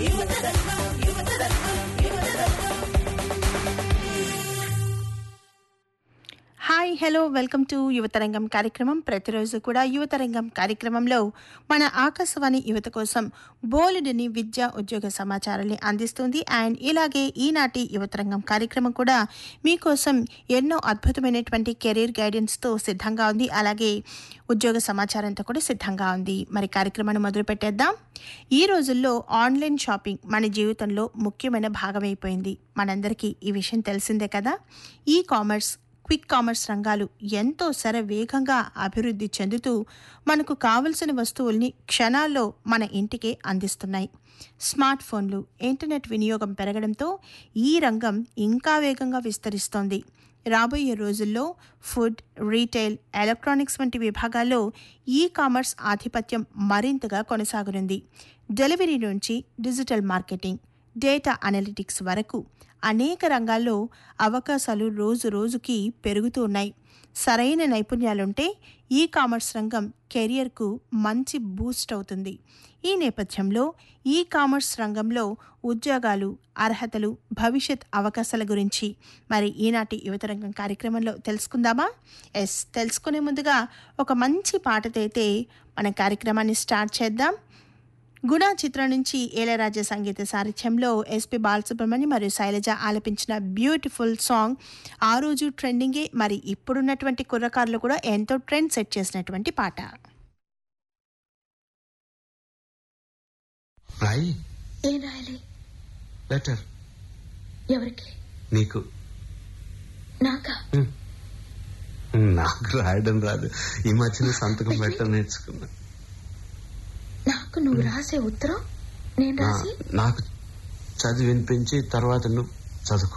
hi hello welcome to యువతరంగం కార్యక్రమం ప్రతిరోజు కూడా యువతరంగం కార్యక్రమంలో మన ఆకాశవాణి యువత కోసం బోలెడని విద్యా ఉద్యోగ సమాచారాన్ని అందిస్తుంది అండ్ ఇలాగే ఈనాటి యువతరంగం కార్యక్రమం కూడా మీకోసం ఎన్నో అద్భుతమైనటువంటి కెరీర్ గైడెన్స్తో సిద్ధంగా ఉంది అలాగే ఉద్యోగ సమాచారంతో కూడా సిద్ధంగా ఉంది మరి కార్యక్రమాన్ని మొదలు పెట్టేద్దాం ఈ రోజుల్లో ఆన్లైన్ షాపింగ్ మన జీవితంలో ముఖ్యమైన భాగమైపోయింది మనందరికీ ఈ విషయం తెలిసిందే కదా ఈ కామర్స్ క్విక్ కామర్స్ రంగాలు ఎంతో శరవేగంగా అభివృద్ధి చెందుతూ మనకు కావలసిన వస్తువుల్ని క్షణాల్లో మన ఇంటికే అందిస్తున్నాయి స్మార్ట్ ఫోన్లు ఇంటర్నెట్ వినియోగం పెరగడంతో ఈ రంగం ఇంకా వేగంగా విస్తరిస్తోంది రాబోయే రోజుల్లో ఫుడ్ రీటైల్ ఎలక్ట్రానిక్స్ వంటి విభాగాల్లో ఈ కామర్స్ ఆధిపత్యం మరింతగా కొనసాగనుంది డెలివరీ నుంచి డిజిటల్ మార్కెటింగ్ డేటా అనలిటిక్స్ వరకు అనేక రంగాల్లో అవకాశాలు రోజు రోజుకి పెరుగుతూ ఉన్నాయి సరైన నైపుణ్యాలుంటే ఈ కామర్స్ రంగం కెరియర్కు మంచి బూస్ట్ అవుతుంది ఈ నేపథ్యంలో ఈ కామర్స్ రంగంలో ఉద్యోగాలు అర్హతలు భవిష్యత్ అవకాశాల గురించి మరి ఈనాటి యువతరంగం కార్యక్రమంలో తెలుసుకుందామా ఎస్ తెలుసుకునే ముందుగా ఒక మంచి పాటతో అయితే మన కార్యక్రమాన్ని స్టార్ట్ చేద్దాం గుణా చిత్రం నుంచి ఏలరాజ సంగీత సారథ్యంలో ఎస్పి బాలసుబ్రహ్మణ్యం మరియు శైలజ ఆలపించిన బ్యూటిఫుల్ సాంగ్ ఆ రోజు ట్రెండింగే మరి ఇప్పుడున్నటువంటి కుర్రకారులు కూడా ఎంతో ట్రెండ్ సెట్ చేసినటువంటి పాట రాయి ఏం రాయాలి లెటర్ ఎవరికి నీకు నాకా నాకు రాయడం రాదు ఈ మధ్యన సంతకం పెట్టడం నేర్చుకున్నా నాకు నువ్వు రాసే ఉత్తరం నేను నా- రాసి నాకు చదివి వినిపించి తర్వాత నువ్వు చదువుకో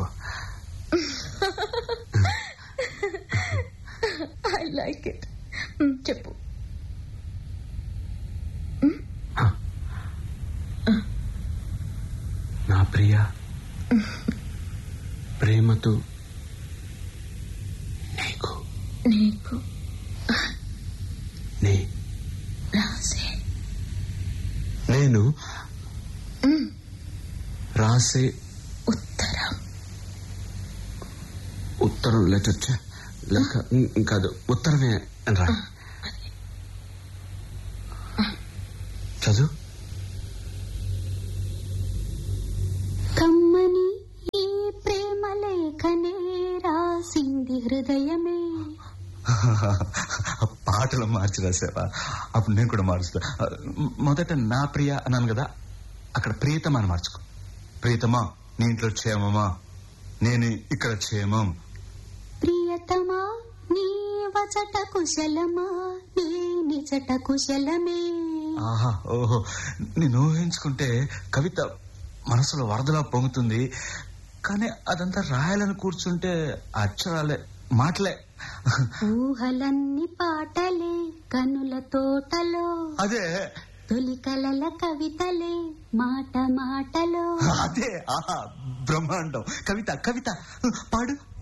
ఐ లైక్ ఇట్ చెప్పు నా ప్రియ ప్రేమతో నీకు నీకు నే రాసే నేను రాసే ఉత్తరం ఉత్తరం లెటర్ చే- లేక ఉం- కాదు ఉత్తరమే అని రా చదువు కమ్మని ఈ ప్రేమ లేఖనే రాసింది హృదయమే పాటలు మార్చి రాసావా అప్పుడు నేను కూడా మారుస్తా మొదట నా ప్రియ అన్నాను కదా అక్కడ ప్రియతమా అని మార్చుకో ప్రియతమా నీ ఇంట్లో క్షేమమా నేను ఇక్కడ క్షేమం ప్రియతమా నీ వచట కుశలమా నీ నిజట కుశలమే ఆహా ఓహో నేను ఊహించుకుంటే కవిత మనసులో వరదలా పొంగుతుంది కానీ అదంతా రాయాలని కూర్చుంటే అక్షరాలే మాటలే ఊహలన్ని పాటలే కనుల తోటలో అదే తొలి కలల కవితలే మాట మాటలో అదే ఆహా బ్రహ్మాండం కవిత కవిత పాడు